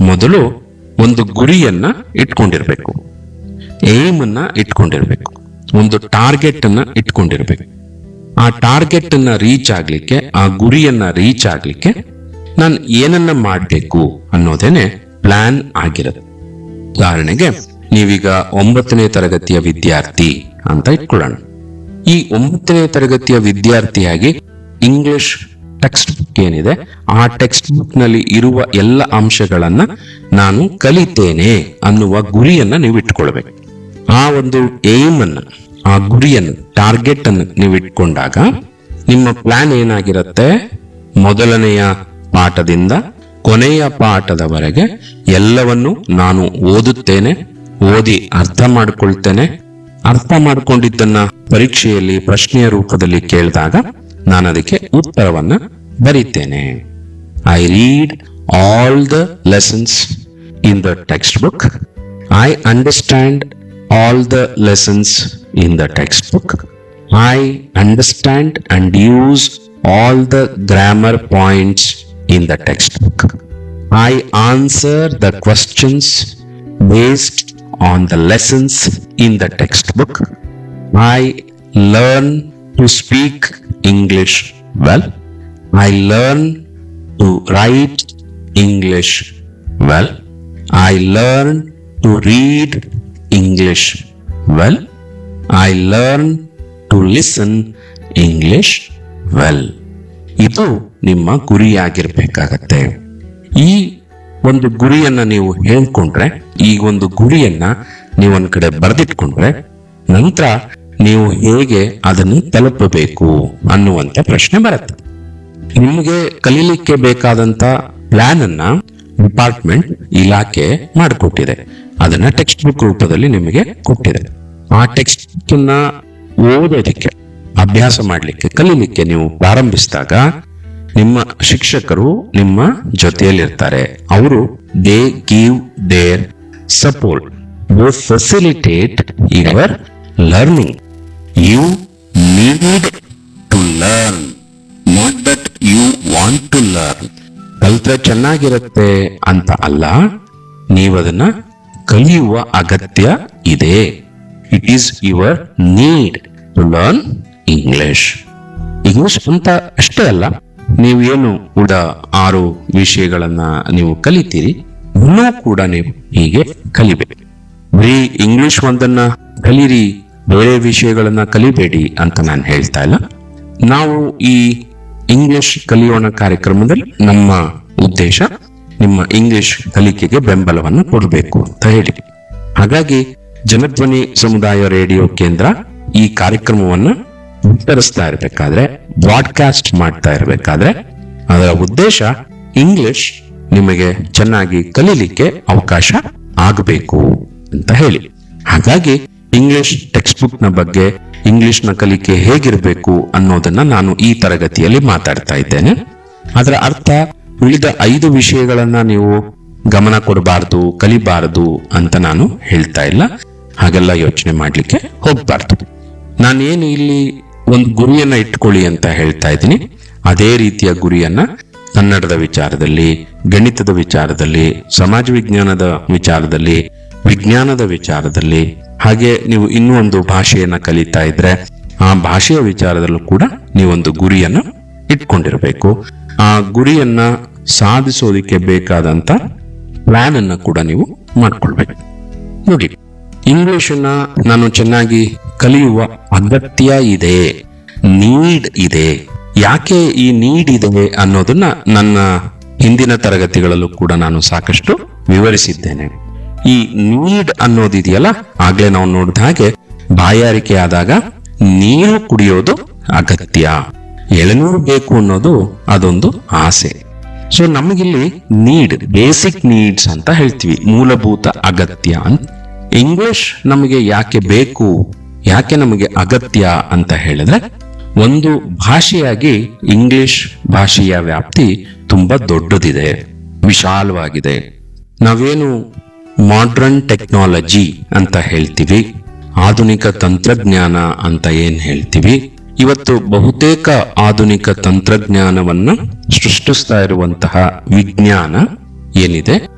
ಮೊದಲು ಒಂದು ಗುರಿಯನ್ನ ಇಟ್ಕೊಂಡಿರ್ಬೇಕು ಏಮ್ ಅನ್ನ ಇಟ್ಕೊಂಡಿರ್ಬೇಕು ಒಂದು ಟಾರ್ಗೆಟ್ ಅನ್ನ ಇಟ್ಕೊಂಡಿರ್ಬೇಕು ಆ ಟಾರ್ಗೆಟ್ ಅನ್ನ ರೀಚ್ ಆಗ್ಲಿಕ್ಕೆ ಆ ಗುರಿಯನ್ನ ರೀಚ್ ಆಗ್ಲಿಕ್ಕೆ ನಾನು ಏನನ್ನ ಮಾಡಬೇಕು ಅನ್ನೋದೇನೆ ಪ್ಲಾನ್ ಆಗಿರುತ್ತೆ ಉದಾಹರಣೆಗೆ ನೀವೀಗ ಒಂಬತ್ತನೇ ತರಗತಿಯ ವಿದ್ಯಾರ್ಥಿ ಅಂತ ಇಟ್ಕೊಳ್ಳೋಣ ಈ ಒಂಬತ್ತನೇ ತರಗತಿಯ ವಿದ್ಯಾರ್ಥಿಯಾಗಿ ಇಂಗ್ಲಿಷ್ ಟೆಕ್ಸ್ಟ್ ಬುಕ್ ಏನಿದೆ ಆ ಟೆಕ್ಸ್ಟ್ ಬುಕ್ ನಲ್ಲಿ ಇರುವ ಎಲ್ಲ ಅಂಶಗಳನ್ನ ನಾನು ಕಲಿತೇನೆ ಅನ್ನುವ ಗುರಿಯನ್ನ ನೀವು ಇಟ್ಕೊಳ್ಬೇಕು ಆ ಒಂದು ಏಮ್ ಅನ್ನ ಆ ಗುರಿಯನ್ನು ಟಾರ್ಗೆಟ್ ಅನ್ನು ನೀವು ಇಟ್ಕೊಂಡಾಗ ನಿಮ್ಮ ಪ್ಲಾನ್ ಏನಾಗಿರುತ್ತೆ ಮೊದಲನೆಯ ಪಾಠದಿಂದ ಕೊನೆಯ ಪಾಠದವರೆಗೆ ಎಲ್ಲವನ್ನು ನಾನು ಓದುತ್ತೇನೆ ಓದಿ ಅರ್ಥ ಮಾಡಿಕೊಳ್ತೇನೆ ಅರ್ಥ ಮಾಡ್ಕೊಂಡಿದ್ದನ್ನ ಪರೀಕ್ಷೆಯಲ್ಲಿ ಪ್ರಶ್ನೆಯ ರೂಪದಲ್ಲಿ ಕೇಳಿದಾಗ ನಾನು ಅದಕ್ಕೆ ಉತ್ತರವನ್ನ ಬರೀತೇನೆ I read all the lessons in the textbook I understand all the lessons in the textbook I understand and use all the grammar points in the textbook I answer the questions based on the lessons in the textbook. I learn to speak English well. I learn to write English well. I learn to read English well. I learn to listen English well. ಇದು ನಿಮ್ಮ ಗುರಿಯಾಗಿರ್ಬೇಕಾಗತ್ತೆ ಈ ಒಂದು ಗುರಿಯನ್ನ ನೀವು ಹೇಳ್ಕೊಂಡ್ರೆ ಈ ಒಂದು ಗುರಿಯನ್ನ ನೀವು ಒಂದ್ ಕಡೆ ಬರೆದಿಟ್ಕೊಂಡ್ರೆ ನಂತರ ನೀವು ಹೇಗೆ ಅದನ್ನು ತಲುಪಬೇಕು ಅನ್ನುವಂತ ಪ್ರಶ್ನೆ ಬರುತ್ತೆ ನಿಮಗೆ ಕಲೀಲಿಕ್ಕೆ ಬೇಕಾದಂತ ಪ್ಲಾನ್ ಅನ್ನ ಡಿಪಾರ್ಟ್ಮೆಂಟ್ ಇಲಾಖೆ ಮಾಡಿಕೊಟ್ಟಿದೆ ಅದನ್ನ ಟೆಕ್ಸ್ಟ್ ಬುಕ್ ರೂಪದಲ್ಲಿ ನಿಮಗೆ ಕೊಟ್ಟಿದೆ ಆ ಟೆಕ್ಸ್ಟ್ ಬುಕ್ ಅನ್ನ ಓದೋದಿಕ್ಕೆ ಅಭ್ಯಾಸ ಮಾಡ್ಲಿಕ್ಕೆ ಕಲೀಲಿಕ್ಕೆ ನೀವು ಪ್ರಾರಂಭಿಸಿದಾಗ ನಿಮ್ಮ ಶಿಕ್ಷಕರು ನಿಮ್ಮ ಜೊತೆಯಲ್ಲಿರ್ತಾರೆ ಅವರು they give their support they facilitate your learning you need to learn not that you want to learn ಕಲ್ತ್ರೆ ಚೆನ್ನಾಗಿರುತ್ತೆ ಅಂತ ಅಲ್ಲ ನೀವದನ್ನ ಕಲಿಯುವ ಅಗತ್ಯ ಇದೆ it is your need to learn English English ಅಂತ ಅಷ್ಟೇ ಅಲ್ಲ ನೀವು ಏನು ಕೂಡ ಆರು ವಿಷಯಗಳನ್ನ ನೀವು ಕಲಿತೀರಿ ಇನ್ನೂ ಕೂಡ ನೀವು ಹೀಗೆ ಕಲಿಬೇಕು ಬರೀ ಇಂಗ್ಲಿಷ್ ಒಂದನ್ನ ಕಲೀರಿ ಬೇರೆ ವಿಷಯಗಳನ್ನ ಕಲಿಬೇಡಿ ಅಂತ ನಾನು ಹೇಳ್ತಾ ಇಲ್ಲ ನಾವು ಈ ಇಂಗ್ಲಿಷ್ ಕಲಿಯೋಣ ಕಾರ್ಯಕ್ರಮದಲ್ಲಿ ನಮ್ಮ ಉದ್ದೇಶ ನಿಮ್ಮ ಇಂಗ್ಲಿಷ್ ಕಲಿಕೆಗೆ ಬೆಂಬಲವನ್ನು ಕೊಡಬೇಕು ಅಂತ ಹೇಳಿ ಹಾಗಾಗಿ ಜನಧ್ವನಿ ಸಮುದಾಯ ರೇಡಿಯೋ ಕೇಂದ್ರ ಈ ಕಾರ್ಯಕ್ರಮವನ್ನು ವಿತರಿಸ್ತಾ ಇರಬೇಕಾದ್ರೆ ಬ್ರಾಡ್ಕಾಸ್ಟ್ ಮಾಡ್ತಾ ಇರಬೇಕಾದ್ರೆ ಅದರ ಉದ್ದೇಶ ಇಂಗ್ಲಿಷ್ ನಿಮಗೆ ಚೆನ್ನಾಗಿ ಕಲೀಲಿಕ್ಕೆ ಅವಕಾಶ ಆಗಬೇಕು ಅಂತ ಹೇಳಿ ಹಾಗಾಗಿ ಇಂಗ್ಲಿಷ್ ಟೆಕ್ಸ್ಟ್ ಬುಕ್ ನ ಬಗ್ಗೆ ಇಂಗ್ಲಿಷ್ ನ ಕಲಿಕೆ ಹೇಗಿರಬೇಕು ಅನ್ನೋದನ್ನ ನಾನು ಈ ತರಗತಿಯಲ್ಲಿ ಮಾತಾಡ್ತಾ ಇದ್ದೇನೆ ಅದರ ಅರ್ಥ ಉಳಿದ ಐದು ವಿಷಯಗಳನ್ನ ನೀವು ಗಮನ ಕೊಡಬಾರದು ಕಲಿಬಾರದು ಅಂತ ನಾನು ಹೇಳ್ತಾ ಇಲ್ಲ ಹಾಗೆಲ್ಲ ಯೋಚನೆ ಮಾಡ್ಲಿಕ್ಕೆ ಹೋಗ್ಬಾರ್ದು ನಾನೇನು ಇಲ್ಲಿ ಒಂದು ಗುರಿಯನ್ನ ಇಟ್ಕೊಳ್ಳಿ ಅಂತ ಹೇಳ್ತಾ ಇದ್ದೀನಿ ಅದೇ ರೀತಿಯ ಗುರಿಯನ್ನ ಕನ್ನಡದ ವಿಚಾರದಲ್ಲಿ ಗಣಿತದ ವಿಚಾರದಲ್ಲಿ ಸಮಾಜ ವಿಜ್ಞಾನದ ವಿಚಾರದಲ್ಲಿ ವಿಜ್ಞಾನದ ವಿಚಾರದಲ್ಲಿ ಹಾಗೆ ನೀವು ಇನ್ನೂ ಒಂದು ಭಾಷೆಯನ್ನ ಕಲಿತಾ ಇದ್ರೆ ಆ ಭಾಷೆಯ ವಿಚಾರದಲ್ಲೂ ಕೂಡ ನೀವೊಂದು ಗುರಿಯನ್ನ ಇಟ್ಕೊಂಡಿರ್ಬೇಕು ಆ ಗುರಿಯನ್ನ ಸಾಧಿಸೋದಿಕ್ಕೆ ಬೇಕಾದಂತ ಪ್ಲಾನ್ ಅನ್ನ ಕೂಡ ನೀವು ಮಾಡ್ಕೊಳ್ಬೇಕು ನೋಡಿ ಇಂಗ್ಲಿಷ್ ಅನ್ನ ನಾನು ಚೆನ್ನಾಗಿ ಕಲಿಯುವ ಅಗತ್ಯ ಇದೆ ನೀಡ್ ಇದೆ ಯಾಕೆ ಈ ನೀಡ್ ಇದೆ ಅನ್ನೋದನ್ನ ನನ್ನ ಹಿಂದಿನ ತರಗತಿಗಳಲ್ಲೂ ಕೂಡ ನಾನು ಸಾಕಷ್ಟು ವಿವರಿಸಿದ್ದೇನೆ ಈ ನೀಡ್ ಅನ್ನೋದಿದೆಯಲ್ಲ ಆಗ್ಲೇ ನಾವು ನೋಡಿದ ಹಾಗೆ ಬಾಯಾರಿಕೆ ಆದಾಗ ನೀರು ಕುಡಿಯೋದು ಅಗತ್ಯ ಎಳನೀರು ಬೇಕು ಅನ್ನೋದು ಅದೊಂದು ಆಸೆ ಸೊ ನಮಗಿಲ್ಲಿ ನೀಡ್ ಬೇಸಿಕ್ ನೀಡ್ಸ್ ಅಂತ ಹೇಳ್ತೀವಿ ಮೂಲಭೂತ ಅಗತ್ಯ ಅಂತ ಇಂಗ್ಲಿಷ್ ನಮಗೆ ಯಾಕೆ ಬೇಕು ಯಾಕೆ ನಮಗೆ ಅಗತ್ಯ ಅಂತ ಹೇಳಿದ್ರೆ ಒಂದು ಭಾಷೆಯಾಗಿ ಇಂಗ್ಲಿಷ್ ಭಾಷೆಯ ವ್ಯಾಪ್ತಿ ತುಂಬಾ ದೊಡ್ಡದಿದೆ ವಿಶಾಲವಾಗಿದೆ ನಾವೇನು ಮಾಡ್ರನ್ ಟೆಕ್ನಾಲಜಿ ಅಂತ ಹೇಳ್ತೀವಿ ಆಧುನಿಕ ತಂತ್ರಜ್ಞಾನ ಅಂತ ಏನ್ ಹೇಳ್ತೀವಿ ಇವತ್ತು ಬಹುತೇಕ ಆಧುನಿಕ ತಂತ್ರಜ್ಞಾನವನ್ನ ಸೃಷ್ಟಿಸ್ತಾ ಇರುವಂತಹ ವಿಜ್ಞಾನ ಏನಿದೆ